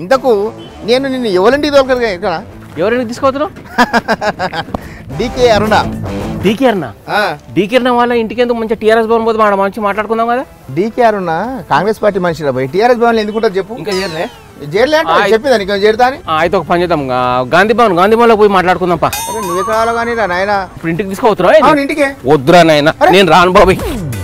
ఇంతకు నేను నిన్ను ఎవరింటికి దొరకదు ఇక్కడ ఎవరైనా తీసుకొస్తున్నావు డీకే అరుణ డీకే అన్న ఆ, డీకే అన్న వాళ్ళ ఇంటికి ఎందుకు మంచిగా టీఆర్ఎస్ భవన్ పోతే మనం మంచి మాట్లాడుకుందాం కదా డీకే అరుణ కాంగ్రెస్ పార్టీ మనిషి పోయి టీఆర్ఎస్ భవన్ ఎందుకుంటారు చెప్పు ఇంకా చేయలే జైలు అంటే చెప్పిందా నీకు చేరుతా అని అయితే ఒక పని చేద్దాం ఆ, గాంధీ భవన్ గాంధీ భవన్లో పోయి మాట్లాడుకుందాం పా అరే నువ్వే కావాలో కానీ రా నాయన ఇప్పుడు ఇంటికి తీసుకుపోతున్నావా అవును ఇంటికే వద్దురా నాయన నేను రాను బాబాయ్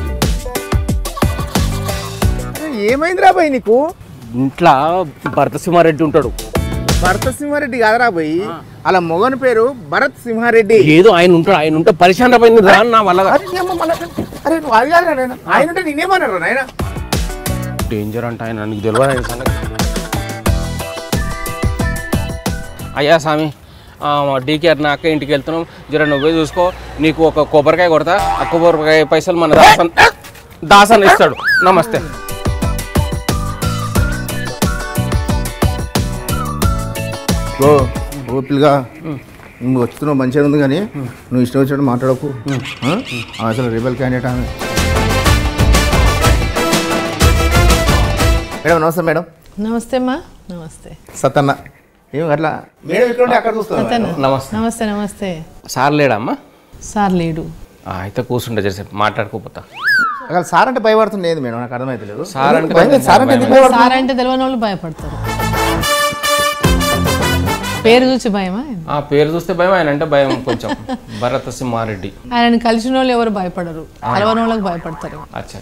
అరే, ఏమైందిరా పోయి నీకు ఇంట్లో భరత సింహారెడ్డి ఉంటాడు భరత సింహారెడ్డి కాదరా పోయి అలా మొగని పేరు భరత్ సింహారెడ్డి ఏదో ఆయన ఉంటాడు ఆయన ఉంటే పరిశాంత పోయింది రాను నా వల్ల అరే, నీ అమ్మ మళ్ళా- అరే నువ్వు అది కాదురా నాయన ఆయన ఉంటే నేనేమన్నారు నాయన డేంజర్ అంట ఆయన నీకు తెలియదు ఆయన సంగతి అయ్యా స్వామి ఆ, మా డీకేఆర్ నా అక్క ఇంటికి వెళ్తున్నాం జర నువ్వే చూసుకో నీకు ఒక కొబ్బరికాయ కొడతా ఆ కొబ్బరికాయ పైసలు మన దాసన్ దాసన్ ఇస్తాడు నమస్తే ఓ ఓపిల్గా నువ్వు వస్తున్నావు మంచిగా ఉంది కానీ నువ్వు ఇష్టం వచ్చినట్టు మాట్లాడకు ఆ? అసలు రిబల్ క్యాండిడేట్ ఆమె మేడం నమస్తే మేడం నమస్తే అమ్మా నమస్తే సత్తన్న ఏం అట్లా మేడం ఇక్కడ ఉంటే అక్కడ చూస్తాను అతను నమస్తే నమస్తే నమస్తే సార్ లేడమ్మా సార్ లేడు ఆ, అయితే కూర్చుంటే జరసేపు మాట్లాడుకోపోతా అసలు సార్ అంటే భయపడుతుంది ఏంది మేడం నాకు అర్థమైతలేదు సార్ అంటే భయం లేదు, సార్ అంటే ఎందుకు భయపడుతుంది సార్ అంటే తెలియని వాళ్ళు భయపడతారు పేరు చూసి భయమా ఆ పేరు చూస్తే భయం ఆయన అంటే భయం కొంచెం భరత సింహారెడ్డి ఆయనని కలిసిన వాళ్ళు ఎవరు భయపడరు కలవని వాళ్ళకి భయపడతారు అచ్చా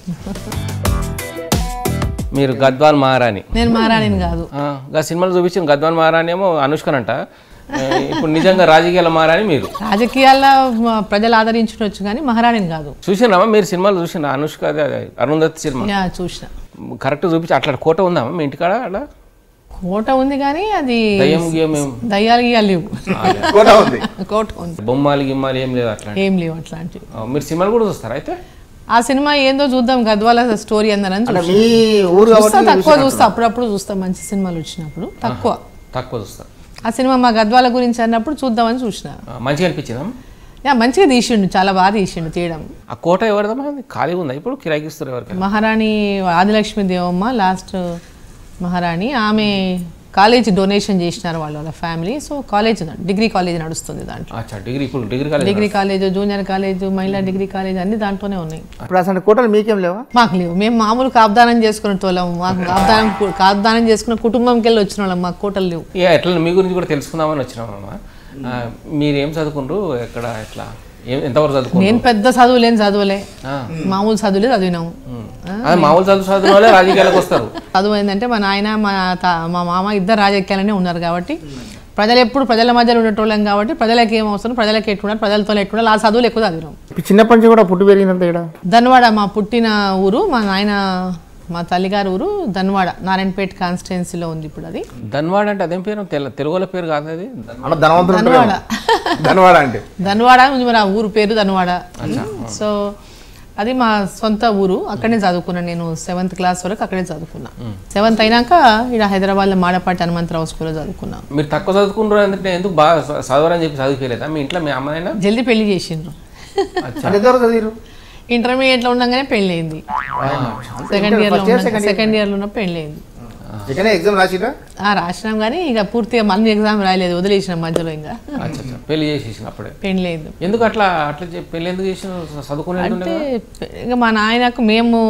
మీరు గద్వాల్ మహారాణి నేను మహారాణిని కాదు ఆ, గా సినిమాలు చూపించిన గద్వాల్ మహారాణి ఏమో అనుష్కనంట ఆ, ఇప్పుడు నిజంగా రాజకీయాల మహారాణి మీరు రాజకీయాల్లో మ- ప్రజలు ఆదరించవచ్చు కానీ మహారాణిని కాదు చూసినామా మీరు సినిమాలు చూసిన అనుష్క అదే అదే అరుంధతి సినిమా యా చూసిన కరెక్ట్ చూపించి అట్లా కోట ఉందామా మీ ఇంటికాడ అట్లా కోట ఉంది కానీ అది దయ్యం గియ్యం ఏం దయ్యాలు గీయాలు లేవు కూడా ఉంది కోట ఉంది బొమ్మాలి గిమ్మాలి ఏం లేదు అట్లా ఏం లేవు అట్లాంటివి ఆ, మీరు సినిమాలు కూడా చూస్తారా అయితే ఆ సినిమా ఏందో చూద్దాం గద్వాల స్టోరీ అందరని అంటే చూసి మీ ఊరు చూస్తా కాబట్టి తక్కువ చూస్తా అప్పుడప్పుడు చూస్తా మంచి సినిమాలు వచ్చినప్పుడు తక్కువ తక్కువ చూస్తారు ఆ సినిమా మా గద్వాల గురించి అన్నప్పుడు చూద్దామని చూసిన ఆ, మంచిగా అనిపించిందా యా మంచిగా తీసిండు చాలా బాగా తీసిండు తీయడం ఆ కోట ఎవరిదమ్మా అది ఖాళీగా ఉందా ఇప్పుడు కిరాయికి ఇస్తారు ఎవరికి మహారాణి ఆదిలక్ష్మి దేవమ్మ లాస్ట్ మహారాణి ఆమె కాలేజ్ డొనేషన్ చేసినారు వాళ్ళ వాళ్ళ family so college degree college నడుస్తుంది దాంట్లో అచ్చా డిగ్రీ ఇప్పుడు degree college degree college junior college మహిళా డిగ్రీ కాలేజ్ అన్ని దాంట్లోనే ఉన్నాయి ఇప్పుడు అసలు కోటలు మీకేం లేవా మాకు లేవు మేము మామూలు కాబ్దానం చేసుకునే తోలం మాకు కాబ్దానం కాబ్దానం చేసుకున్న కుటుంబంకి వెళ్ళి వచ్చిన వాళ్ళం మాకు కోటలు లేవు ఇక ఎట్లా మీ గురించి కూడా తెలుసుకుందామని వచ్చినామమ్మా ఆ, మీరేం చదువుకుండ్రు ఎక్కడ ఎట్లా ఏం ఎంతవరకు చదువుకుంటారు నేను పెద్ద చదువులేని చదువులే మామూలు చదువులే చదివినాము అదే మామూలు చదువు చదువున వాళ్ళే రాజకీయాలకు వస్తారు చదువు ఏంటంటే మా నాయన మా తా మా మామ ఇద్దరు రాజకీయాలనే ఉన్నారు కాబట్టి ప్రజలు ఎప్పుడు ప్రజల మధ్యలో ఉండేటోళ్ళం కాబట్టి ప్రజలకు ఏం అవసరం ప్రజలకు ఎట్టున్నారు ప్రజలతో ఎట్టున్నారు ఆ చదువులు ఎక్కువ చదివినాం ఇప్పుడు చిన్నప్పటి నుంచి కూడా పుట్టి పెరిగినంత ఇక్కడ ధన్వాడ మా పుట్టిన ఊరు మా నాయన మా తల్లిగారి ఊరు ధన్వాడ నారాయణపేట కాన్స్టిట్యున్సీలో ఉంది ఇప్పుడు అది ధన్వాడ అంటే అదేం పేరు తెల తెలుగుల పేరు కాదు అది అన్న ధనవంతులు ఉంటారు ధన్వాడ ధనవాడ అంటే ధన్వాడ ఉంది మరి ఆ ఊరు పేరు ధన్వాడ సో అది మా సొంత ఊరు అక్కడనే చదువుకున్నాను నేను సెవెంత్ క్లాస్ వరకు అక్కడే చదువుకున్నా సెవెంత్ అయినాక ఇక్కడ హైదరాబాద్లో మాడపాటి హనుమంతరావు స్కూల్లో చదువుకున్నా మీరు తక్కువ చదువుకుంటారు అంటే ఎందుకు బాగా చ- చదవరని చెప్పి చదువుకోలేదా మీ ఇంట్లో మీ అమ్మాయినా జల్దీ పెళ్లి చేసిండ్రు అంటే ఎంతవరకు చదివారు ఇంటర్మీడియట్లో ఉండగానే పెళ్లి అయింది సెకండ్ ఇయర్లో సెకండ్ ఇయర్లో ఉన్న పెళ్లి అయింది సెకండ్ ఎగ్జామ్ రాసిరా ఆ రాసినాం కానీ ఇక పూర్తిగా మళ్ళీ ఎగ్జామ్ రాయలేదు వదిలేసినాం మధ్యలో ఇంకా అచ్చా అచ్చా పెళ్లి చేసేసిన అప్పుడే పెళ్లి అయింది ఎందుకు అట్లా అట్లా చెప్పి పెళ్లి ఎందుకు చేసిన చదువుకునే అంటే ఇంకా మా నాయనకు మేము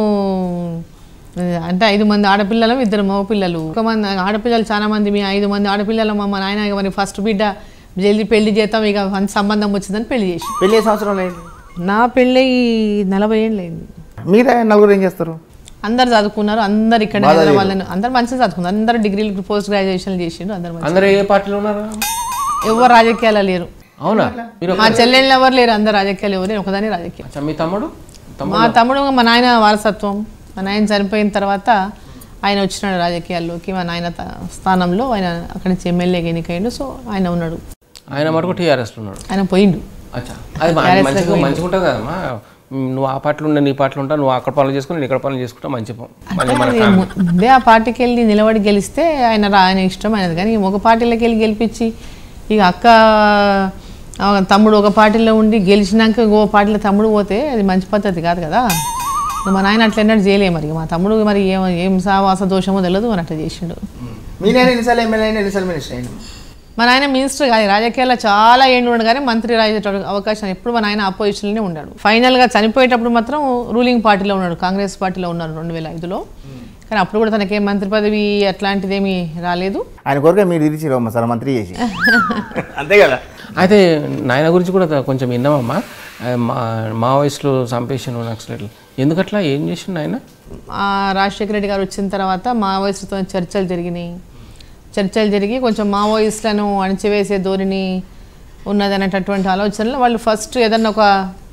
అంటే ఐదు మంది ఆడపిల్లలు ఇద్దరు మగపిల్లలు ఒక మంది ఆడపిల్లలు చాలా మంది మీ ఐదు మంది ఆడపిల్లలు మా నాయన ఇక మరి ఫస్ట్ బిడ్డ జల్దీ పెళ్లి చేద్దాం ఇక మంచి సంబంధం వచ్చిందని పెళ్లి చేసి పెళ్లి ఏ సంవత్సరం లేదు నా పెళ్ళి నలభై ఏళ్ళు అయింది మీరే నలుగురు ఏం చేస్తారు అందరు చదువుకున్నారు అందరు ఇక్కడ హైదరాబాద్లో అందరు మంచిగా చదువుకున్నారు అందరు డిగ్రీలు పోస్ట్ గ్రాడ్యుయేషన్ చేసిండు అందరు మంచి అందరూ ఏ పార్టీలో ఉన్నారు ఎవరు రాజకీయాలు లేరు అవునా మీరు మా చెల్లెళ్ళు ఎవరు లేరు అందరు రాజకీయాలు ఎవరు నేను ఒకదాని రాజకీయం అచ్చా మీ తమ్ముడు తమ్ముడు మా తమ్ముడు మా నాయన వారసత్వం మా నాయన చనిపోయిన తర్వాత ఆయన వచ్చినాడు రాజకీయాల్లోకి మా నాయన త- స్థానంలో ఆయన అక్కడి నుంచి ఎమ్మెల్యేగా ఎన్నికైండు సో ఆయన ఉన్నాడు ఆయన మటుకు టీఆర్ఎస్లో ఉన్నాడు ఆయన పోయిండు అచ్చా అది మా- మంచిగా మంచిగా ఉంటుంది కదమ్మా ఉమ్, నువ్వు ఆ పాటలు ఉండే నీ పాటలు ఉంటా నువ్వు అక్కడ పనులు చేసుకుని నేను ఇక్కడ పనులు చేసుకుంటా మంచి ప- మళ్ళీ మన అది ము- ముందే ఆ పార్టీకి వెళ్ళి నిలబడి గెలిస్తే ఆయన రా- ఆయన ఇష్టం ఆయనది కానీ ఒక పార్టీలోకి వెళ్ళి గెలిపించి ఇక అక్క ఆ, తమ్ముడు ఒక పార్టీలో ఉండి గెలిచినాక ఇంకో పార్టీలో తమ్ముడు పోతే అది మంచి పద్ధతి కాదు కదా ఇక మా నాయన అట్లా ఎన్నడూ చేయలే మరి మా తమ్ముడు మరి ఏం ఏం సావాస దోషమో తెలియదు అని అట్లా చేసిండు మీ నేను ఎన్నిసార్లు ఎమ్మెల్యే అయినా ఎన్నిసార్లు మినిస్టర్ అయినా మా నాయన మినిస్టర్ కాదు రాజకీయాల్లో చాలా ఏండు ఉండు కానీ మంత్రి రాజే అవకాశం ఎప్పుడు మా నాయన అపోజిషన్లోనే ఉన్నాడు ఫైనల్గా చనిపోయేటప్పుడు మాత్రం రూలింగ్ పార్టీలో ఉన్నాడు కాంగ్రెస్ పార్టీలో ఉన్నారు రెండు వేల ఐదులో కానీ అప్పుడు కూడా తనకేం మంత్రి పదవి అట్లాంటిదేమీ రాలేదు ఆయన కొరకే మీరు ఇరిచిరమ్మ సార్ మంత్రి చేసి అంతే కదా అయితే నాయన గురించి కూడా కొంచెం విన్నామమ్మా ఆ, మా మావోయిస్టులు చంపేసిన నక్సలైట్లు ఎందుకట్లా ఏం చేసిండు ఆయన ఆ రాజశేఖర రెడ్డి గారు వచ్చిన తర్వాత మావోయిస్టులతో చర్చలు జరిగినాయి చర్చలు జరిగి కొంచెం మావోయిస్టులను అణిచివేసే ధోరణి ఉన్నదనేటటువంటి ఆలోచనలో వాళ్ళు ఫస్ట్ ఏదన్నా ఒక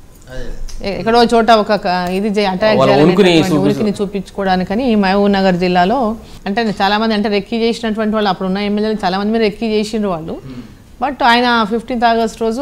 ఎ- ఎక్కడో చోట ఒక క- ఇది చే- అటాక్ వాళ్ళ ఉనికిని చేయాలనేటటువంటి ఉనికిని చూపించుకోవడానికని మహబూబ్ నగర్ జిల్లాలో అంటే చాలా మంది అంటే రెక్కి చేసినటువంటి వాళ్ళు అప్పుడు ఉన్న ఎమ్మెల్యేలు చాలా మంది మీద రెక్కి చేసిండ్రు వాళ్ళు బట్ ఆయన ఫిఫ్టీన్త్ ఆగస్ట్ రోజు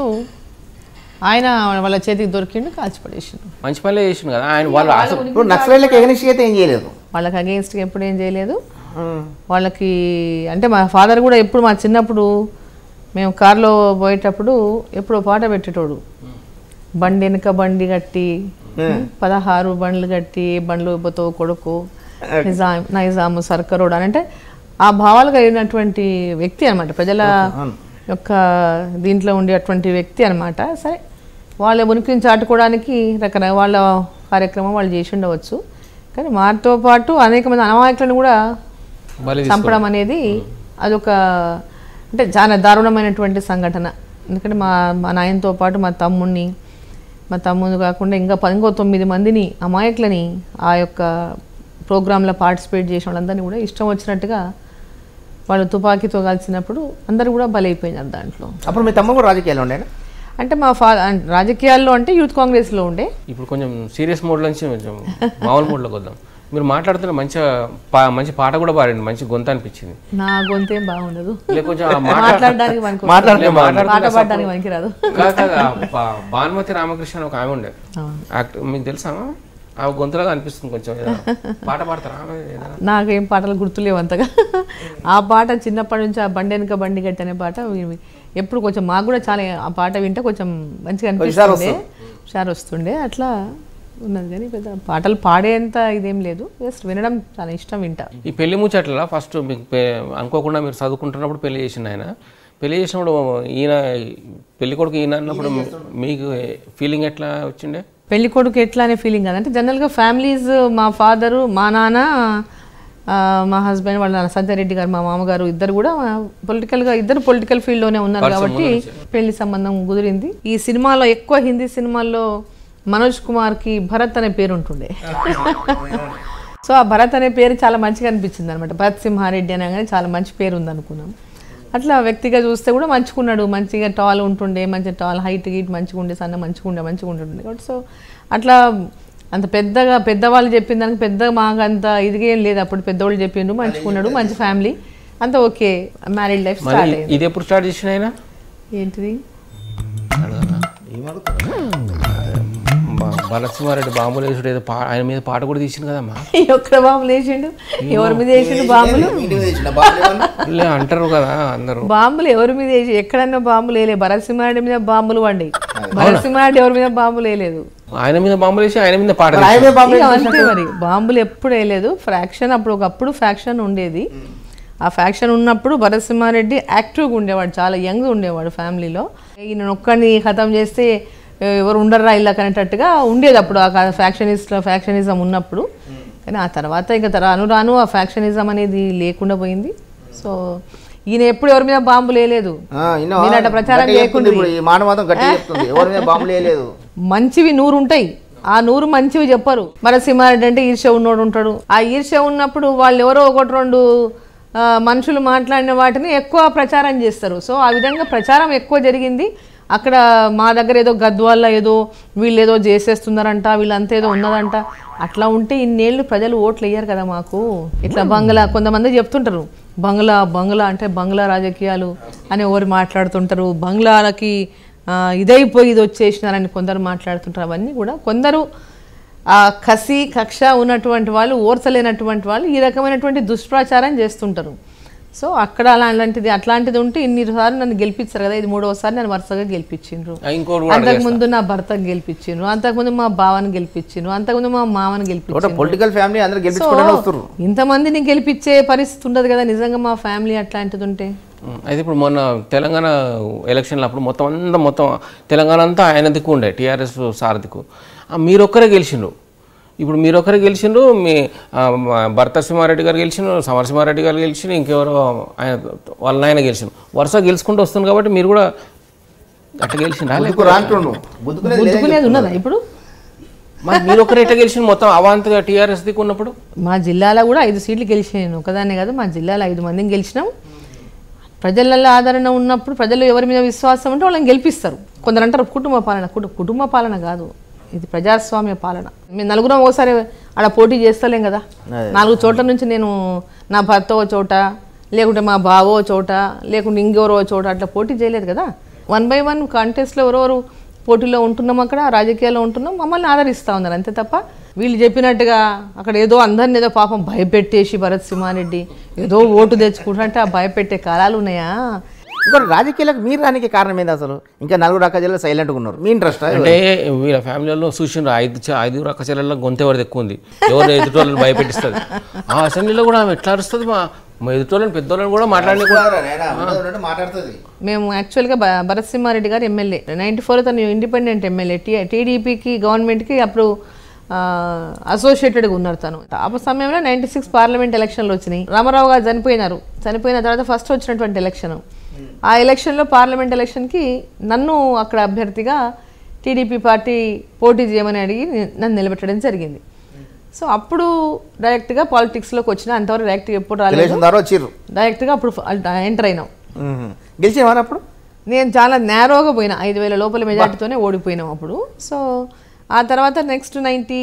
ఆయన వాళ్ళ చేతికి దొరికిండు కాల్చిపడేసిండు మంచి పనులే చేసిండు కదా ఆయన వాళ్ళు అసలు ఇప్పుడు నక్సలైట్లకు ఎగనిస్ట్ అయితే ఏం చేయలేదు వాళ్ళకి అగేన్స్ట్గా ఎప్పుడు ఏం చేయలేదు వాళ్ళకి అంటే మా ఫాదర్ కూడా ఎప్పుడు మా చిన్నప్పుడు మేము కారులో పోయేటప్పుడు ఎప్పుడు పాట పెట్టేటోడు బండి వెనుక బండి కట్టి పదహారు బండ్లు కట్టి బండ్లు పోతో కొడుకు నిజాం నైజాము సర్కరోడ్ అని అంటే ఆ భావాలు కలిగినటువంటి వ్యక్తి అనమాట ప్రజల యొక్క దీంట్లో ఉండేటువంటి వ్యక్తి అనమాట సరే వాళ్ళ ఉనికిని చాటుకోవడానికి రకరకాల వాళ్ళ కార్యక్రమం వాళ్ళు చేసి ఉండవచ్చు కానీ వారితో పాటు అనేక మంది అమాయకులను కూడా బలి చంపడం అనేది అదొక అంటే చాలా దారుణమైనటువంటి సంఘటన ఎందుకంటే మా మా నాయనతో పాటు మా తమ్ముడిని మా తమ్ముడు కాకుండా ఇంకా ప- ఇంకో తొమ్మిది మందిని అమాయకులని ఆ యొక్క ప్రోగ్రాంలో పార్టిసిపేట్ చేసిన వాళ్ళందరినీ కూడా ఇష్టం వచ్చినట్టుగా వాళ్ళు తుపాకీతో కాల్చినప్పుడు అందరూ కూడా బలైపోయినారు దాంట్లో అప్పుడు మీ తమ్ముడు కూడా రాజకీయాలు ఉండేనా అంటే మా ఫా రాజకీయాల్లో అంటే యూత్ కాంగ్రెస్లో ఉండే ఇప్పుడు కొంచెం సీరియస్ మోడ్ నుంచి కొంచెం మామూలు మోడ్లోకి వద్దాం మీరు మాట్లాడుతున్న మంచిగా పా- మంచి పాట కూడా పాడండి మంచి గొంత అనిపించింది నా గొంతేం బాగుండదు లే కొంచెం ఆ మాట మాట్లాడడానికి మనకు లే మాట్లాడుతున్న పాట పాడడానికి మనకి కాదు కాదు ఆ బా- భానుమతి రామకృష్ణ అని ఒక ఆమె ఉండే అవును. యాక్టర్ మీకు తెలుసా ఆమె? ఆ గొంతులాగా అనిపిస్తుంది కొంచెం ఏదైనా. పాట పాడతారా ఆమె ఏదైనా? నాకేం పాటలు గుర్తులేవు అంతగా ఆ పాట చిన్నప్పటి నుంచి ఆ బండి వెనుక బండి గట్టి అనే పాట వి- ఎప్పుడు కొంచెం మాకు కూడా చాలా ఆ పాట వింటే కొంచెం మంచిగా అనిపిస్తుండే షార్ వస్తుండే అట్లా ఉన్నది కానీ పెద్ద పాటలు పాడేంత ఇదేం లేదు జస్ట్ వినడం చాలా ఇష్టం వింటా ఈ పెళ్లి ముచ్చట్ల ఫస్ట్ మీకు పె- అనుకోకుండా మీరు చదువుకుంటున్నప్పుడు పెళ్లి చేసిండు ఆయన పెళ్లి చేసినప్పుడు ఈయన పెళ్లి కొడుకు ఈయన అన్నప్పుడు మీకు ఫీలింగ్ ఎట్లా వచ్చిండే పెళ్లి కొడుకు ఎట్లా అనే ఫీలింగ్ కాదు అంటే జనరల్గా ఫ్యామిలీస్ మా ఫాదరు మా నాన్న ఆ, మా హస్బెండ్ వాళ్ళ నాన్న సంజయ్ గారు మా మామగారు ఇద్దరు కూడా పొలిటికల్గా ఇద్దరు పొలిటికల్ ఫీల్డ్లోనే ఉన్నారు కాబట్టి పెళ్లి సంబంధం కుదిరింది ఈ సినిమాలో ఎక్కువ హిందీ సినిమాల్లో మనోజ్ కుమార్కి భరత్ అనే పేరు ఉంటుండే సో ఆ భరత్ అనే పేరు చాలా మంచిగా అనిపించింది అనమాట భరత్ సింహారెడ్డి అనగానే చాలా మంచి పేరు ఉంది అనుకున్నాం అట్లా వ్యక్తిగా చూస్తే కూడా మంచిగున్నాడు మంచిగా టాల్ ఉంటుండే మంచి టాల్ హైట్ గీట్ మంచిగా ఉండే సన్న మంచిగా ఉండే మంచిగా ఉంటుండే కాబట్టి సో అట్లా అంత పెద్దగా పెద్దవాళ్ళు చెప్పిన దానికి పెద్ద మాకు అంత ఇదిగా ఏం లేదు అప్పుడు పెద్దవాళ్ళు చెప్పిండ్రు మంచిగా ఉన్నాడు మంచి ఫ్యామిలీ అంత ఓకే మ్యారీడ్ లైఫ్ స్టార్ట్ మళ్ళీ అయింది ఇది ఎప్పుడు స్టార్ట్ చేసిన ఆయన ఏంటిది బా- బాలసింహారెడ్డి బాంబులు వేసుడు ఏదో పా ఆయన మీద పాట కూడా తీసింది కదమ్మా ఎక్కడ బాంబులు వేసిండు ఎవరి మీద వేసిండు బాంబులు లే అంటారు కదా అందరూ బాంబులు ఎవరి మీద వేసి ఎక్కడన్నా బాంబులు వేయలేదు భరసింహారెడ్డి మీద బాంబులు వండి భరసింహారెడ్డి ఎవరి మీద బాంబులు వేయలేదు ఆయన మీద బాంబులు వేసి ఆయన మీద పాట తీసిండు. ఆయనే బాబు ఇక అంతే మరి బాంబులు ఎప్పుడు వేయలేదు ఫ్రాక్షన్ అప్పుడు ఒకప్పుడు ఫ్రాక్షన్ ఉండేది ఆ ఫ్యాక్షన్ ఉన్నప్పుడు భరసింహారెడ్డి యాక్టివ్గా ఉండేవాడు చాలా యంగ్ ఉండేవాడు ఫ్యామిలీలో ఈయన ఒక్కడిని ఖతం చేస్తే "ఏ, ఎవరు ఉండర్రా ఇలా అనేటట్టుగా ఉండేది అప్పుడు ఆ ఫ్యాక్షనిస్ట్ ఫ్యాక్షనిజం ఉన్నప్పుడు కానీ ఆ తర్వాత ఇంకా రాను రాను ఆ ఫ్యాక్షనిజం అనేది లేకుండా పోయింది సో ఈయన ఎప్పుడు ఎవరి మీద బాంబులు వేయలేదు మీరు అట్లా ప్రచారం చేయకుండా ఇప్పుడు ఈ మాట మాత్రం గట్టిగా చెప్తుంది ఎవరి మీద బాంబులు వేయలేదు మంచివి నూరు ఉంటాయి ఆ నూరు మంచివి చెప్పరు మరి సింహారెడ్డి అంటే ఈర్ష్య ఉన్నోడు ఉంటాడు ఆ ఈర్ష్య ఉన్నప్పుడు వాళ్ళు ఎవరో ఒకటి రెండు ఆ, మనుషులు మాట్లాడిన వాటిని ఎక్కువ ప్రచారం చేస్తారు సో ఆ విధంగా ప్రచారం ఎక్కువ జరిగింది అక్కడ మా దగ్గర ఏదో గద్వాల్లో ఏదో వీళ్ళు ఏదో చేసేస్తున్నారంట వీళ్ళంతా ఏదో ఉన్నదంట అట్లా ఉంటే ఇన్నేళ్ళు ప్రజలు ఓట్లు వేయరు కదా మాకు ఇట్లా బంగ్లా కొంతమంది చెప్తుంటారు బంగ్లా బంగ్లా అంటే బంగ్లా రాజకీయాలు అని ఎవరు మాట్లాడుతుంటారు బంగ్లాలకి ఆ, ఇదైపోయి ఇది వచ్చేసినారని కొందరు మాట్లాడుతుంటారు అవన్నీ కూడా కొందరు ఆ కసి కక్ష ఉన్నటువంటి వాళ్ళు ఓర్చలేనటువంటి వాళ్ళు ఈ రకమైనటువంటి దుష్ప్రచారం చేస్తుంటారు సో అక్కడ అలాంటిది అట్లాంటిది ఉంటే ఇన్ని సార్లు నన్ను గెలిపించారు కదా ఇది మూడవసారి నన్ను వరుసగా గెలిపించిండ్రు ఆ, ఇంకోటి కూడా అంతకుముందు నా భర్తకు గెలిపించిండ్రు అంతకుముందు మా బావని గెలిపించిండ్రు అంతకుముందు మా మామని ఒకటి గెలిపించిండ్రు పొలిటికల్ ఫ్యామిలీ అందరూ గెలిపించుకుంటూనే వస్తారు ఇంతమందిని గెలిపించే పరిస్థితి ఉండదు కదా నిజంగా మా ఫ్యామిలీ అట్లాంటిది ఉంటే ఉమ్, అయితే ఇప్పుడు మొన్న తెలంగాణ ఎలక్షన్లు అప్పుడు మొత్తం అంతా మొత్తం తెలంగాణ అంతా ఆయన దిక్కు ఉండే టీఆర్ఎస్ సార్ దిక్కు ఆ, మీరొక్కరే గెలిచిండ్రు ఇప్పుడు మీరొక్కరే గెలిచిండ్రు మీ ఆ, మా భర్త సింహారెడ్డి గారు గెలిచిండ్రు సమరసింహారెడ్డి గారు గెలిచిండ్రు ఇంకెవరో ఆయన వాళ్ళ నాయన గెలిచిండ్రు వరుస గెలుచుకుంటూ వస్తుంది కాబట్టి మీరు కూడా అట్లా గెలిచిండ్రా బుద్ధుకు రాంటుండు బుద్ధుకునేది లేదని గుర్తుకునేది ఉన్నదా ఇప్పుడు మరి మీరు ఒక్కరే ఎట్లా గెలిచిండ్రు మొత్తం అవాంతగా టీఆర్ఎస్ దిక్కు ఉన్నప్పుడు మా జిల్లాలో కూడా ఐదు సీట్లు గెలిచాను ఒకదాన్నే కాదు మా జిల్లాలో ఐదు మందిని గెలిచినాం ప్రజలలో ఆదరణ ఉన్నప్పుడు ప్రజలు ఎవరి మీద విశ్వాసం ఉంటే వాళ్ళని గెలిపిస్తారు కొందరు అంటారు కుటుంబ పాలన కుటు- కుటుంబ పాలన కాదు ఇది ప్రజాస్వామ్య పాలన మేము నలుగురం ఒకసారి ఆడ పోటీ చేస్తలేం కదా నాలుగు చోట్ల నుంచి నేను నా భర్త ఓ చోట లేకుంటే మా బావో ఓ చోట లేకుంటే ఇంకెవరో ఓ చోట అట్లా పోటీ చేయలేదు కదా వన్ బై వన్ కాంటెస్ట్లో ఎవరెవరు పోటీలో ఉంటున్నాం అక్కడ రాజకీయాల్లో ఉంటున్నాం మమ్మల్ని ఆదరిస్తూ ఉన్నారు అంతే తప్ప వీళ్ళు చెప్పినట్టుగా అక్కడ ఏదో అందరిని ఏదో పాపం భయపెట్టేసి భరత్ సింహారెడ్డి ఏదో ఓటు తెచ్చుకుంటారంటే ఆ భయపెట్టే కాలాలు ఉన్నాయా ఇంకోటి రాజకీయాలకు మీరు రానికి కారణం ఏంది అసలు ఇంకా నలుగురు అక్క జిల్లా సైలెంట్గా ఉన్నారు మీ ఇంట్రెస్ట్ అంటే వీళ్ళ ఫ్యామిలీలో చూసిండ్రు ఐదు చ- ఐదుగురు అక్క చెల్లెల్లో గొంతు ఎవరిది ఎక్కువ ఉంది ఎవరు ఎదుటోళ్ళని భయపెట్టిస్తుంది ఆ అసెంబ్లీలో కూడా ఆమె ఎట్లా అరుస్తుంది మా మా ఎదుటోళ్ళని పెద్దోళ్ళని కూడా మాట్లాడి మాట్లాడుతుంది మేము యాక్చువల్గా భ- భరత్ సింహారెడ్డి గారు ఎమ్మెల్యే నైంటీ ఫోర్ తను ఇండిపెండెంట్ ఎమ్మెల్యే టీ టీడీపీకి గవర్నమెంట్కి అప్పుడు అసోసియేటెడ్గా ఉన్నారు తను ఆ సమయంలో నైంటీ సిక్స్ పార్లమెంట్ ఎలక్షన్లు వచ్చినాయి రామారావు గారు చనిపోయినారు చనిపోయిన తర్వాత ఫస్ట్ వచ్చినటువంటి ఎలక్షన్ ఆ ఎలక్షన్లో పార్లమెంట్ ఎలక్షన్కి నన్ను అక్కడ అభ్యర్థిగా టీడీపీ పార్టీ పోటీ చేయమని అడిగి నన్ను నిలబెట్టడం జరిగింది సో అప్పుడు డైరెక్ట్గా పాలిటిక్స్లోకి వచ్చిన అంతవరకు డైరెక్ట్గా ఎప్పుడు రాలేదు తెలిసిన ద్వారా వచ్చిర్రు డైరెక్ట్గా అప్పుడు ఎంటర్ అయినాం గెలిచేవారు అప్పుడు నేను చాలా నేరోగా పోయినా ఐదు వేల లోపల మెజార్టీతోనే ఓడిపోయినాం అప్పుడు సో ఆ తర్వాత నెక్స్ట్ నైంటీ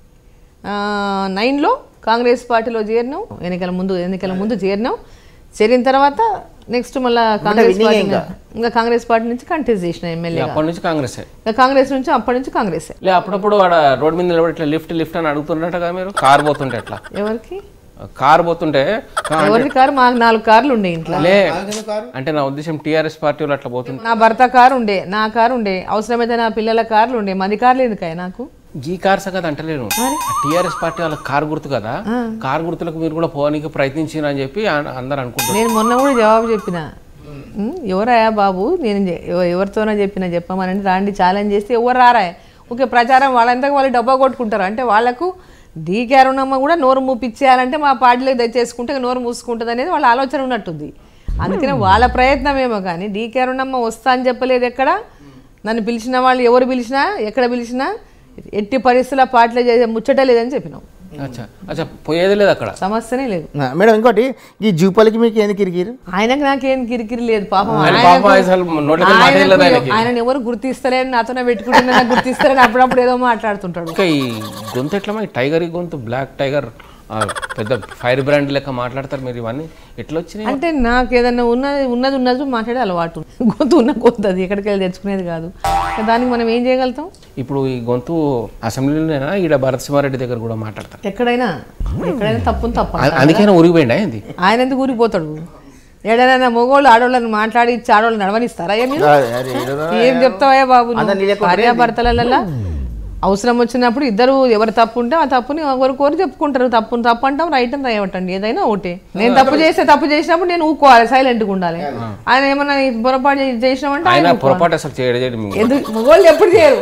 నైన్లో కాంగ్రెస్ పార్టీలో చేరినాం ఎన్నికల ముందు ఎన్నికల ముందు చేరినాం చేరిన తర్వాత నెక్స్ట్ మళ్ళీ కాంగ్రెస్ winning పార్టీ ఇంకా. ఇంకా కాంగ్రెస్ పార్టీ నుంచి కంటెస్ట్ చేసిన ఎమ్మెల్యే అప్పటి నుంచి కాంగ్రెస్ ఇంకా కాంగ్రెస్ నుంచి అప్పటి నుంచి కాంగ్రెస్ లే అప్పుడప్పుడు ఆడ రోడ్ మీద నిలబడి ఇట్లా లిఫ్ట్ లిఫ్ట్ అని అడుగుతున్నట్టు కదా మీరు కార్ పోతుంటే ఎట్లా ఎవరికి కార్ పోతుంటే కా- ఎవరి కారు మాకు నాలుగు కార్లు ఉండే ఇంట్లో లే అంటే నా ఉద్దేశం టీఆర్ఎస్ పార్టీ వాళ్ళు అట్లా పోతుంటే నా భర్త కారు ఉండే నా కారు ఉండే అవసరమైతే నా పిల్లల కార్లు ఉండే మది కార్లు ఎందుకాయ నాకు ఈ కార్స్ కదా అంటలేను టీఆర్ఎస్ పార్టీ వాళ్ళ కార్ గుర్తు కదా కార్ గుర్తులకు మీరు కూడా పోనీకి ప్రయత్నించిన అని చెప్పి అన్- అందరు అనుకుంటారు నేను మొన్న కూడా జవాబు చెప్పిన "ఉమ్, ఎవరయ్యా బాబు నేను చె- ఎవ- ఎవరితోనో చెప్పిన చెప్పమని రాండి ఛాలెంజ్ చేస్తే ఎవరు రారా ఓకే ప్రచారం వాళ్ళంతా వాళ్ళు డబ్బా కొట్టుకుంటారు అంటే వాళ్ళకు డీకే అరుణమ్మ కూడా నోరు మూపిచ్చేయాలంటే మా పార్టీలోకి తెచ్చేసుకుంటే ఇక నోరు మూసుకుంటుంది అనేది వాళ్ళ ఆలోచన ఉన్నట్టుంది అందుకనే వాళ్ళ ప్రయత్నమేమో కానీ డీకే అరుణమ్మ వస్తా అని చెప్పలేదు ఎక్కడ నన్ను పిలిచిన వాళ్ళు ఎవరు పిలిచినా ఎక్కడ పిలిచినా ఎట్టి పరిస్థితుల్లో పార్టీలో చేసే ముచ్చట లేదని చెప్పినాం అచ్చా అచ్చా పోయేది లేదు అక్కడ సమస్యనే లేదు మేడం ఇంకోటి ఈ జూపల్లికి మీకు ఎందుకు ఇరిగిరు ఆయనకు నాకేం కిరికిరి లేదు పాపం ఆయన ఆయనకు- పాపం అసలు నోట్లకి మాట ఆయనకు వెళ్ళదు ఆయనకి. ఆయనను ఎవరు గుర్తిస్తలేని నాతోనే పెట్టుకుంటున్నా నాకు గుర్తిస్తారని అప్పుడప్పుడు ఏదో మాట్లాడుతుంటాడు ఇంకా ఈ గొంతు ఎట్లా మరి టైగర్ ఈ గొంతు బ్లాక్ టైగర్ ఆ, పెద్ద ఫైర్ బ్రాండ్ లెక్క మాట్లాడతారు మీరు ఇవన్నీ ఎట్లా వచ్చినాయి అంటే నాకు ఏదన్నా ఉన్నది ఉన్నది ఉన్నది మాట్లాడే అలవాటు గొంతు ఉన్న గొంతు అది ఎక్కడికి వెళ్ళి తెచ్చుకునేది కాదు దానికి మనం ఏం చేయగలుగుతాం ఇప్పుడు ఈ గొంతు అసెంబ్లీలోనేనా ఈడ భరత్ సింహారెడ్డి దగ్గర కూడా మాట్లాడతారు ఎక్కడైనా ఎక్కడైనా తప్పుని తప్ప అందుకైనా ఉరిగిపోయిందా ఏంది ఆయన ఎందుకు ఊరిపోతాడు ఏడైనా మగోళ్ళు ఆడవాళ్ళని మాట్లాడి ఇచ్చి ఆడవాళ్ళని నడవనిస్తారా ఏ మీరు ఏం చెప్తావా బాబు అందరు నీ లెక్క భార్యాభర్తలలో అవసరం వచ్చినప్పుడు ఇద్దరు ఎవరు తప్పు ఉంటే ఆ తప్పుని ఒకరికొకరు చెప్పుకుంటారు తప్పుని తప్పు అంటాం రైట్ అని రాయవటండి ఏదైనా ఒకటే నేను తప్పు చేస్తే తప్పు చేసినప్పుడు నేను ఊకోవాలి సైలెంట్గా ఉండాలి ఆయన ఏమన్నా ఈ పొరపాటు చే- చేసినామంటే ఆయన ఆయన పొరపాటు అసలు చేయడం చేయడం మీకు. ఎందుకు మగోళ్ళు ఎప్పుడు చేయరు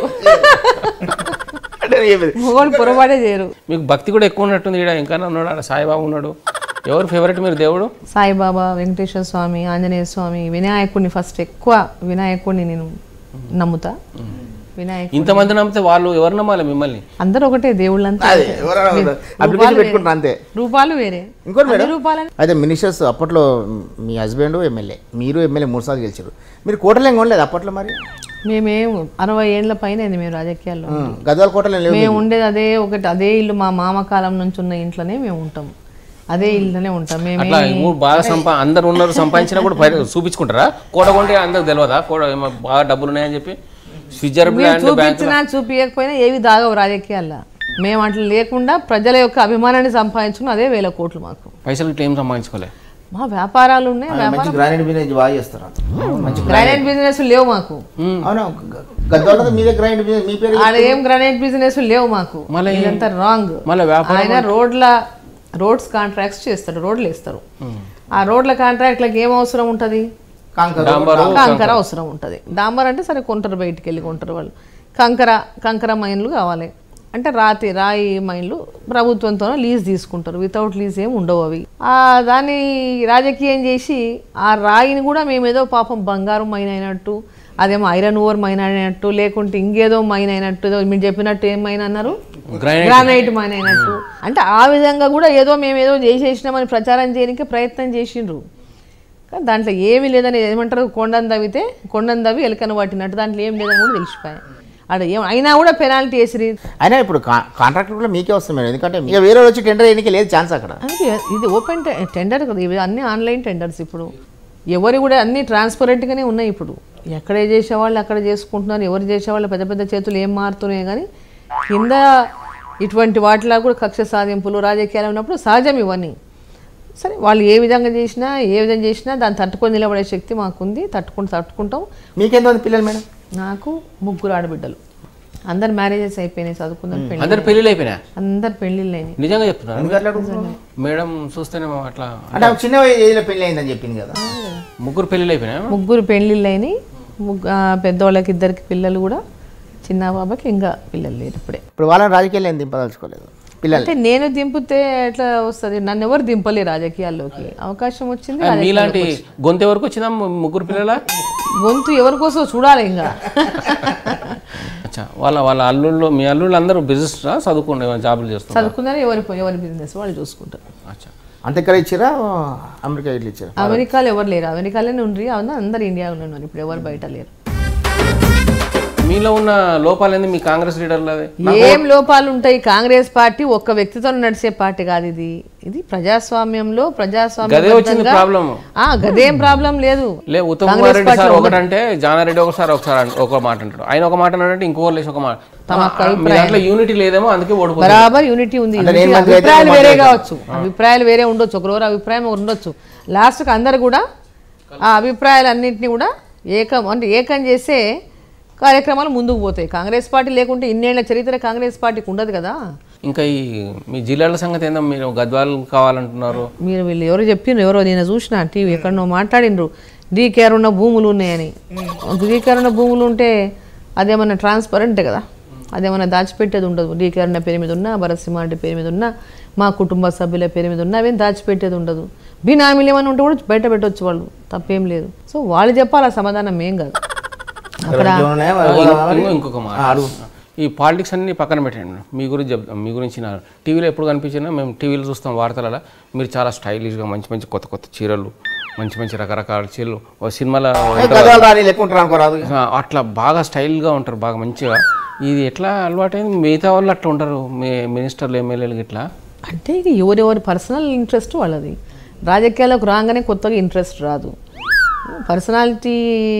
మగోళ్ళు పొరపాటే చేయరు మీకు భక్తి కూడా ఎక్కువ ఉన్నట్టుంది ఈడ ఇంకా ఉన్నాడు ఆడ సాయిబాబా ఉన్నాడు ఎవరు ఫేవరెట్ మీరు దేవుడు సాయిబాబా వెంకటేశ్వర స్వామి ఆంజనేయ స్వామి వినాయకుడిని ఫస్ట్ ఎక్కువ వినాయకుడిని నేను నమ్ముతా వినాయక ఇంతమంది నమ్మితే వాళ్ళు ఎవరు నమ్మాలి మిమ్మల్ని అందరూ ఒకటే దేవుళ్ళంతా అదే అప్లికేషన్ పెట్టుకుంటారు అంతే రూపాలు వేరే ఇంకోటి మేడం అన్ని రూపాలని అయితే మినిస్టర్స్ అప్పట్లో మీ హస్బెండ్ ఎమ్మెల్యే మీరు ఎమ్మెల్యే మూడు సార్లు గెలిచారు మీరు కోటలు ఏం కొనలేదు అప్పట్లో మరి మేమేం అరవై ఏళ్ళ పైన అయింది మేము రాజకీయాల్లో ఉం, గద్వాల కోటలు ఏం లేవు మేము ఉండేది అదే ఒకటి అదే ఇల్లు మా మామ కాలం నుంచి ఉన్న ఇంట్లోనే మేము ఉంటాం అదే ఇల్లులోనే ఉంటాం మేము అట్లా ఈ మూడు బాగా సంపా అందరు ఉన్నారు సంపాదించినా కూడా బయట చూపించుకుంటారా కోట కొంటే అందరికి తెలియదా కోట ఏమో బాగా డబ్బులు ఉన్నాయని చెప్పి స్విట్జర్లాండ్ బ్యాంక్ చూపించినా చూపించకపోయినా ఏవి దాగవు రాజకీయాల్లో మేము అట్లా లేకుండా ప్రజల యొక్క అభిమానాన్ని సంపాదించుకున్న అదే వేల కోట్లు మాకు పైసలు ఇట్లా ఏం సంపాదించుకోలే మా వ్యాపారాలు ఉన్నాయి ఆయన మంచి గ్రానైట్ బిజినెస్ బాగా చేస్తారు మంచి గ్రానైట్ బిజినెస్ లేవు మాకు అవునా గద్వాల మీద గ్రానైట్ బిజినెస్ మీ పేరు ఆడ ఏం గ్రానైట్ బిజినెస్ లేవు మాకు మళ్ళీ ఇదంతా రాంగ్ మళ్ళీ వ్యాపారం ఆయన రోడ్ల రోడ్స్ కాంట్రాక్ట్స్ చేస్తాడు రోడ్లు వేస్తారు ఆ రోడ్ల కాంట్రాక్ట్లకు ఏం అవసరం ఉంటుంది కాంకర్ కంకర అవసరం ఉంటుంది డాంబర్ అంటే సరే కొంటారు బయటికి వెళ్ళి కొంటారు వాళ్ళు కంకర కంకర మైన్లు కావాలి అంటే రాతి రాయి మైన్లు ప్రభుత్వంతో లీజ్ తీసుకుంటారు వితౌట్ లీజ్ ఏం ఉండవు అవి ఆ దాన్ని రాజకీయం చేసి ఆ రాయిని కూడా మేమేదో పాపం బంగారం మైన్ అయినట్టు అదేమో ఐరన్ ఓవర్ మైన్ అయినట్టు లేకుంటే ఇంకేదో మైన్ అయినట్టు ఏదో మీరు చెప్పినట్టు ఏం మైన్ అన్నారు గ్రానైట్ గ్రానైట్ మైన్ అయినట్టు అంటే ఆ విధంగా కూడా ఏదో మేము ఏదో చేసేసినామని ప్రచారం చేయడానికి ప్రయత్నం చేసిండ్రు కానీ దాంట్లో ఏమీ లేదని ఏమంటారు కొండను తవ్వితే కొండను తవ్వి ఎలకను పట్టినట్టు దాంట్లో ఏం లేదని కూడా తెలిసిపోయాయి అక్కడ ఏం అయినా కూడా పెనాల్టీ వేసిరి అయినా ఇప్పుడు కాంట్రాక్టర్ కూడా మీకే వస్తుంది మేడం ఎందుకంటే ఇక వేరే వాళ్ళు వచ్చి టెండర్ వేయడానికి లేదు ఛాన్స్ అక్కడ అందుకే ఇది ఓపెన్ టెండర్ కదా ఇవి అన్ని ఆన్లైన్ టెండర్స్ ఇప్పుడు ఎవరు కూడా అన్ని ట్రాన్స్పరెంట్గానే ఉన్నాయి ఇప్పుడు ఎక్కడ చేసేవాళ్ళు అక్కడ చేసుకుంటున్నారు ఎవరు చేసేవాళ్ళు పెద్ద పెద్ద చేతులు ఏం మారుతున్నాయి కానీ కింద ఇటువంటి వాటిలా కూడా కక్ష సాధింపులు రాజకీయాలు ఉన్నప్పుడు సహజం ఇవన్నీ సరే వాళ్ళు ఏ విధంగా చేసినా ఏ విధంగా చేసినా దాన్ని తట్టుకొని నిలబడే శక్తి మాకుంది తట్టుకుంటూ తట్టుకుంటాం మీకెంతమంది పిల్లలు మేడం నాకు ముగ్గురు ఆడబిడ్డలు అందరు మ్యారేజెస్ అయిపోయినాయి చదువుకుందాం పెళ్ళి అందరు పెళ్ళిళ్ళు అయిపోయినా అందరు పెళ్ళిళ్ళు అయినాయి నిజంగా చెప్తున్నారు ఎందుకు అట్లా అడుగుతున్నావు? మేడం చూస్తేనే అట్లా అంటే ఆమె చిన్న ఏజ్లో పెళ్లి అయిందని చెప్పింది కదా ముగ్గురు పెళ్ళిళ్ళు అయిపోయినా ముగ్గురు పెళ్ళిళ్ళు అయినాయి ముగ్గు ఆ, పెద్దవాళ్ళకి ఇద్దరికి పిల్లలు కూడా చిన్న బాబాకి ఇంకా పిల్లలు లేరు ఇప్పుడే ఇప్పుడు వాళ్ళని రాజకీయాలు ఏం దింపదలుచుకోలేదు పిల్లలు అంటే నేను దింపితే ఎట్లా వస్తుంది నన్ను ఎవరు దింపలే రాజకీయాల్లోకి అవకాశం వచ్చింది ఆ, మీలాంటి గొంతు వరకు వచ్చిందా ము- ముగ్గురు పిల్లల గొంతు ఎవరి కోసం చూడాలి ఇంకా అచ్చా వాళ్ళ వాళ్ళ అల్లుళ్ళు మీ అల్లుళ్ళు అందరూ బిజినెస్ చదువుకుంటే జాబులు చేస్తున్నారు చదువుకున్నారు ఎవరి ఎవరి బిజినెస్ వాళ్ళు చూసుకుంటారు అచ్చా అంత ఎక్కడ ఇచ్చారా అమెరికా ఇట్లా ఇచ్చారా అమెరికాలో ఎవరు లేరు అమెరికాలోనే ఉండ్రి అవునా అందరు ఇండియాలో ఉన్నారు ఇప్పుడు ఎవరు బయట లేరు మీలో ఉన్న లోపాలు ఏంది మీ కాంగ్రెస్ లీడర్లది ఏం లోపాలు ఉంటాయి కాంగ్రెస్ పార్టీ ఒక్క వ్యక్తితో నడిచే పార్టీ కాదు ఇది ఇది ప్రజాస్వామ్యంలో గదే వచ్చింది ప్రజాస్వామ్యం ప్రాబ్లమ్ ఆ గదేం ప్రాబ్లం లేదు లే ఉత్తమ్ కుమార్ రెడ్డి సార్ ఒకటంటే జానారెడ్డి ఒకసారి ఒకసారి అంట- ఒక మాట అంటాడు ఆయన ఒక మాట అన్నాడంటే ఇంకో లేచి ఒక మాట మీ దాంట్లో యూనిటీ లేదేమో అందుకే ఓడిపోతుంది బరాబర్ యూనిటీ ఉంది అంటే నేను Unity మంచిగా అయితే అభిప్రాయాలు నేను వేరే మంచిగా కావచ్చు అభిప్రాయాలు వేరే ఉండొచ్చు ఒకరోజు అభిప్రాయం ఒకరు ఉండొచ్చు లాస్ట్కి అందరు కూడా ఆ అభిప్రాయాలన్నింటినీ కూడా ఏకం అంటే ఏకం చేసే కార్యక్రమాలు ముందుకు పోతాయి కాంగ్రెస్ పార్టీ లేకుంటే ఇన్నేళ్ల చరిత్ర కాంగ్రెస్ పార్టీకి ఉండదు కదా ఇంకా ఈ మీ జిల్లాల సంగతి ఏందో మీరు గద్వాలు కావాలంటున్నారు మీరు వీళ్ళు ఎవరు చెప్పిండ్రు ఎవరో నేను చూసిన టీవీ ఎక్కడనో మాట్లాడిండ్రు డీకేఆర్ ఉన్న భూములు ఉన్నాయని డీకేఆర్ ఉన్న భూములు ఉంటే అదేమన్నా ట్రాన్స్పరెంట్ కదా అదేమన్నా దాచిపెట్టేది ఉండదు డీకేఆర్ ఉన్న పేరు మీద ఉన్నా భరత్ సింహారెడ్డి పేరు మీద ఉన్నా మా కుటుంబ సభ్యుల పేరు మీద ఉన్నా అవేం దాచిపెట్టేది ఉండదు బినామీలు ఏమైనా ఉంటే కూడా బయట పెట్టవచ్చు వాళ్ళు తప్పేం లేదు సో వాళ్ళు చెప్పాలి ఆ సమాధానం ఏం కాదు అక్కడ ఉన్నాయా? ఇంకో- ఇంకొక మాట ఈ పాలిటిక్స్ అన్ని పక్కన పెట్టండి మీ గురించి చెప్తాం మీ గురించి నా టీవీలో ఎప్పుడు కనిపించినా మేము టీవీలో చూస్తాం వార్తలలో మీరు చాలా స్టైలిష్గా మంచి మంచి కొత్త కొత్త చీరలు మంచి మంచి రకరకాల చీరలు ఓ సినిమాలో గద్వాలు రాని లెక్క ఉంటారు అనుకోరాదు ఆ, అట్లా బాగా స్టైల్గా ఉంటారు బాగా మంచిగా ఇది ఎట్లా అలవాటైంది మిగతా వాళ్ళు అట్లా ఉంటారు మీ మినిస్టర్లు ఎమ్మెల్యేలు ఇట్లా అంటే ఇక ఎవరెవరి పర్సనల్ ఇంట్రెస్ట్ వాళ్ళది రాజకీయాలకు రాగానే కొత్తగా ఇంట్రెస్ట్ రాదు పర్సనాలిటీ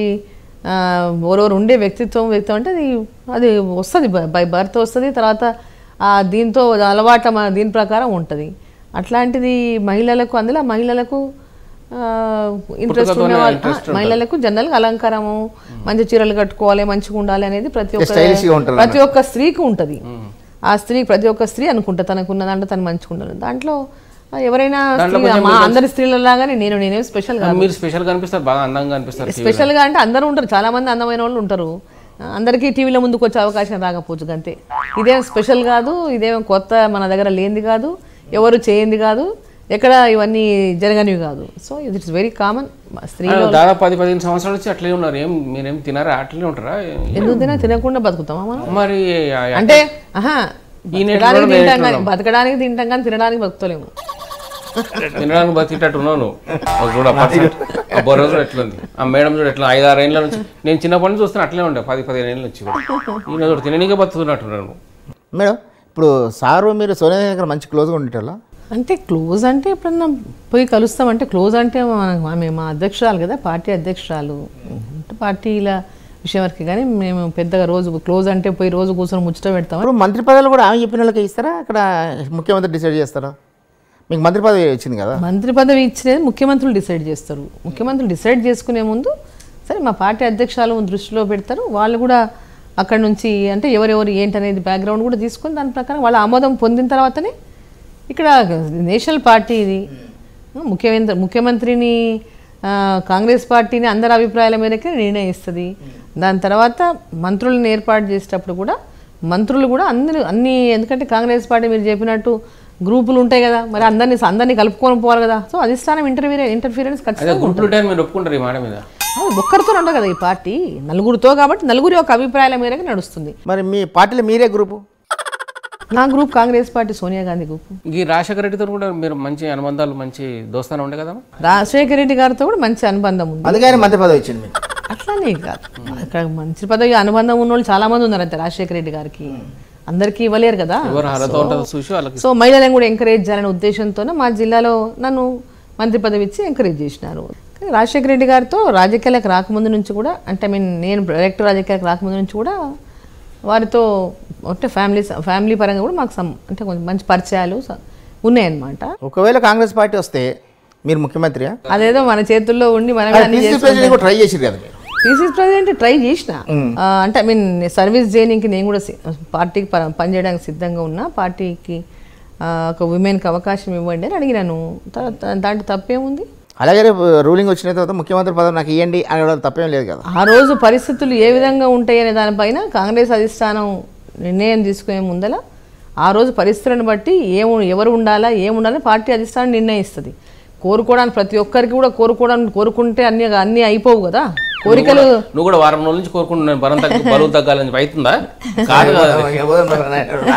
ఎవరెవరు ఉండే వ్యక్తిత్వం వ్యక్తిత్వం అంటే అది అది వస్తుంది బై బర్త్ వస్తుంది తర్వాత ఆ దీంతో అలవాట మన దీని ప్రకారం ఉంటుంది అట్లాంటిది మహిళలకు అందులో మహిళలకు ఇంట్రెస్ట్ ఉన్న వాళ్ళు ఆ, మహిళలకు జనరల్గా అలంకారము మంచి చీరలు కట్టుకోవాలి మంచిగా ఉండాలి అనేది ప్రతి ఒక్క Stylish గా ఉంటారు ప్రతి ఒక్క స్త్రీకి ఉంటుంది ఆ స్త్రీ ప్రతి ఒక్క స్త్రీ అనుకుంటా తనకున్న దాంట్లో తను మంచిగా ఉండాలి దాంట్లో ఆ, ఎవరైనా స్త్రీ మా అందరి స్త్రీలలాగానే నేను నేనేం స్పెషల్ గా మీరు స్పెషల్గా అనిపిస్తారు బాగా అందంగా అనిపిస్తారు స్పెషల్ గా అంటే అందరూ ఉంటారు చాలా మంది అందమైన వాళ్ళు ఉంటారు ఆ, అందరికీ టీవీలో ముందుకు వచ్చే అవకాశం రాకపోవచ్చు అంతే ఇదేం స్పెషల్ కాదు ఇదేం కొత్త మన దగ్గర లేనిది కాదు ఎవరు చేయంది కాదు ఎక్కడ ఇవన్నీ జరగనివి కాదు సో ఇట్స్ వెరీ కామన్ స్త్రీ ఆ, దాదాపు పది పదిహేను సంవత్సరాల నుంచి అట్లే ఉన్నారు ఏం మీరేం తినారా అట్లే ఉంటారా ఎందుకు తినా తినకుండా బతుకుతామా మనం మరి ఆ, ఆ, అంటే ఆహా ఈ నెట్ బతకడానికి తింటాం కానీ బతకడానికి తింటాం కానీ తినడానికి బతుకుతలేము తినడానికి బతికేటట్టు ఉన్నాను ఒక చూడ ఆ బొర్ర చూడు ఎట్లుంది ఆ మేడం చూడు ఎట్లా ఐదు ఆరు ఏళ్ళ నుంచి నేను చిన్నప్పటి నుంచి చూస్తున్నా అట్లే ఉండే పది పదిహేను ఏళ్ళ నుంచి కూడా ఈయన చూడు తిననీకే బతుకుతున్నట్టున్నాను మేడం ఇప్పుడు సారు మీరు సోనియా దగ్గర మంచి క్లోజ్గా ఉండేటోళ్ళ అంటే క్లోజ్ అంటే ఎప్పుడన్నా పోయి కలుస్తామంటే క్లోజ్ అంటే మనకు ఆమె మా అధ్యక్షురాలు కదా పార్టీ అధ్యక్షురాలు అంటే పార్టీల విషయం వరకు కానీ మేము పెద్దగా రోజు క్లోజ్ అంటే పోయి రోజు కూర్చొని ముచ్చట పెడతాం ఇప్పుడు మంత్రి పదవులు కూడా ఆమె చెప్పిన వాళ్ళకి ఇస్తారా అక్కడ ముఖ్యమంత్రి డిసైడ్ చేస్తారా మీకు మంత్రి పదవి వచ్చింది కదా మంత్రి పదవి ఇచ్చినది ముఖ్యమంత్రులు డిసైడ్ చేస్తారు ముఖ్యమంత్రులు డిసైడ్ చేసుకునే ముందు సరే మా పార్టీ అధ్యక్షాలు దృష్టిలో పెడతారు వాళ్ళు కూడా అక్కడ నుంచి అంటే ఎవరెవరు ఏంటనేది బ్యాక్గ్రౌండ్ కూడా తీసుకొని దాని ప్రకారం వాళ్ళ ఆమోదం పొందిన తర్వాతనే ఇక్కడ నేషనల్ పార్టీ ఇది ముఖ్యమంత్రి ముఖ్యమంత్రిని ఆ, కాంగ్రెస్ పార్టీని అందరి అభిప్రాయాల మేరకే నిర్ణయిస్తుంది దాని తర్వాత మంత్రులను ఏర్పాటు చేసేటప్పుడు కూడా మంత్రులు కూడా అందరూ అన్ని ఎందుకంటే కాంగ్రెస్ పార్టీ మీరు చెప్పినట్టు గ్రూపులు ఉంటాయి కదా మరి అందరినీ అందరినీ కలుపుకొని పోవాలి కదా సో అధిష్టానం ఇంటర్వ్యూ ఇంటర్ఫీరెన్స్ అదే ఖచ్చితంగా గ్రూపులు ఉంటాయని మీరు ఒప్పుకుంటారు ఈ మాట మీద అవును, ఒక్కరితో ఉండదు కదా ఈ పార్టీ నలుగురితో కాబట్టి నలుగురి యొక్క అభిప్రాయాల మేరకు నడుస్తుంది మరి మీ పార్టీలో మీరే గ్రూపు నా group Congress party Sonia Gandhi group ఈ రాజశేఖర రెడ్డితో కూడా మీరు మంచి అనుబంధాలు మంచి దోస్తానం ఉండే కదా రాజశేఖర రెడ్డి గారితో కూడా మంచి అనుబంధం ఉంది అందుకని మంత్రి పదవి ఇచ్చింది మీకు అట్లానే కాదు ఇక్కడ మంచి పదవి అనుబంధం ఉన్న వాళ్ళు చాలా మంది ఉన్నారు అంతే రాజశేఖర రెడ్డి గారికి అందరికీ ఇవ్వలేరు కదా ఎవరు అర్హత ఉంటుందో చూసి వాళ్ళకి సో మహిళలను కూడా ఎంకరేజ్ చేయాలనే ఉద్దేశంతోనే మా జిల్లాలో నన్ను మంత్రి పదవి ఇచ్చి ఎంకరేజ్ చేసినారు కానీ రాజశేఖర రెడ్డి గారితో రాజకీయాలకు రాకముందు నుంచి కూడా అంటే ఐ మీన్ నేను డైరెక్ట్ రాజకీయాలకు రాకముందు నుంచి కూడా వారితో అంటే ఫ్యామిలీ ఫ్యామిలీ పరంగా కూడా మాకు సమ్ అంటే కొంచెం మంచి పరిచయాలు స- ఉన్నాయన్నమాట ఒకవేళ కాంగ్రెస్ పార్టీ వస్తే మీరు ముఖ్యమంత్రి అదేదో మన చేతుల్లో ఉండి మనమే అన్ని ప్రెసిడెంట్ కూడా ట్రై చేసిరు కదా మీరు పీసీసీ ప్రెసిడెంట్ ట్రై చేసిన ఆ, అంటే ఐ మీన్ సర్వీస్ చేయడానికి నేను కూడా సి- పార్టీకి ప- పనిచేయడానికి సిద్ధంగా ఉన్నా పార్టీకి ఆ, ఒక ఉమెన్కి అవకాశం ఇవ్వండి అని అడిగినాను తర్వాత దాంట్లో తప్పేముంది అలాగే రేపు రూలింగ్ వచ్చిన తర్వాత ముఖ్యమంత్రి పదవి నాకు ఇవ్వండి అనడం తప్పేం లేదు కదా ఆ రోజు పరిస్థితులు ఏ విధంగా ఉంటాయి అనే దానిపైన కాంగ్రెస్ అధిష్టానం నిర్ణయం తీసుకునే ముందల ఆ రోజు పరిస్థితులను బట్టి ఏము ఎవరు ఉండాలా ఏముండాలని పార్టీ అధిష్టానం నిర్ణయిస్తుంది కోరుకోవడానికి ప్రతి ఒక్కరికి కూడా కోరుకోవడానికి కోరుకుంటే అన్ని అన్నీ అయిపోవు కదా కోరికలు నువ్వు కూడా వారం రోజుల నుంచి కోరుకుంటున్నాను బలం తగ్గ బరువు తగ్గాలని చెప్పి అవుతుందా కాదు కదా అది.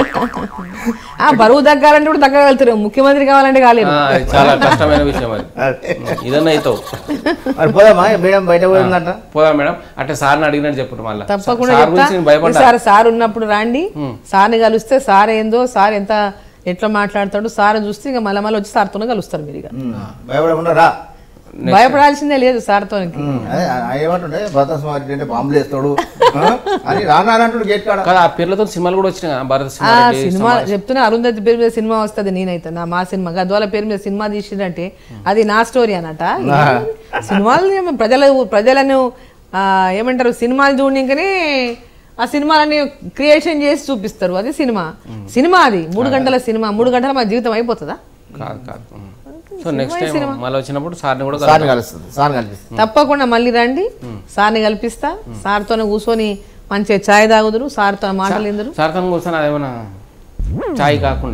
ఆ బరువు తగ్గాలంటే కూడా తగ్గగలుగుతారు ముఖ్యమంత్రి కావాలంటే కాలేదు ఆ, ఇది చాలా కష్టమైన విషయం అది ఇదన్నా అవుతావు మరి పోదామా మేడం బయట పోయిందంట పోదా మేడం అంటే సార్ని అడిగినట్టు చెప్పు మళ్ళీ తప్పకుండా సార్ చెప్తా. గురించి నేను భయపడ్డా ఈసారి సార్ ఉన్నప్పుడు రండి సార్ని కలిస్తే సార్ ఏందో సార్ ఎంత ఎట్లా మాట్లాడతాడు సార్ చూస్తే ఇక మళ్ళీ మళ్ళీ వచ్చి సార్తోనే కలుస్తారు మీరు ఇక భయపడకుండా రా భయపడాల్సిందే లేదు సార్తో అదే ఆయన ఏమంటుండే భరత స్వామి అంటే బాంబులు వేస్తాడు ఆ? అని రానంటాడు గేట్ కాడ కదా ఆ పేర్లతో సినిమాలు కూడా వచ్చినాయి కదా, భరత్ ఆ సింహారెడ్డి సినిమా చెప్తున్నా అరుంధతి పేరు మీద సినిమా వస్తుంది నేనైతే నా మా సినిమా గద్వాల పేరు మీద సినిమా తీసిందంటే అది నా స్టోరీ అనట సినిమాలు ఏమో ప్రజల ప్రజలను ఆ, ఏమంటారు సినిమాలు చూడనికనే ఆ సినిమాలని క్రియేషన్ చేసి చూపిస్తారు అది సినిమా సినిమా అది మూడు గంటల సినిమా మూడు గంటల మా జీవితం అయిపోతుందా కాదు కాదు సో నెక్స్ట్ టైం మళ్ళీ వచ్చినప్పుడు సార్ని కూడా సార్ని కలుస్తుంది సార్ని కనిపిస్తుంది తప్పకుండా మళ్ళీ రండి సార్ని కల్పిస్తా సార్తోనే కూర్చొని మంచిగా ఛాయ్ తాగుదురు సార్తో మాటలు సార్ తను కూర్చొని అదేమన్నా చాయ్ కాకుండా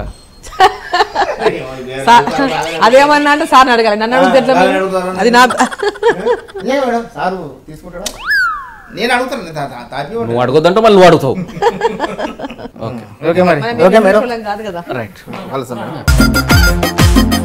సార్ అదేమన్నా అంటే సార్ని అడగాలి నన్ను అడిగితే ఎట్లా సార్ని అడుగుతారు. అది నా లే మేడం సారు తీసుకుంటాడా నేను అడుగుతాను నేను తా- తా- తాపి ఉంటాను. నువ్వు అడగొద్దంటే మళ్ళీ నువ్వు అడుగుతావు ఓకే ఓకే మరి మనం ఓకే మేడం వాళ్ళం కాదు కదా రైట్ కలుస్తాను మేడం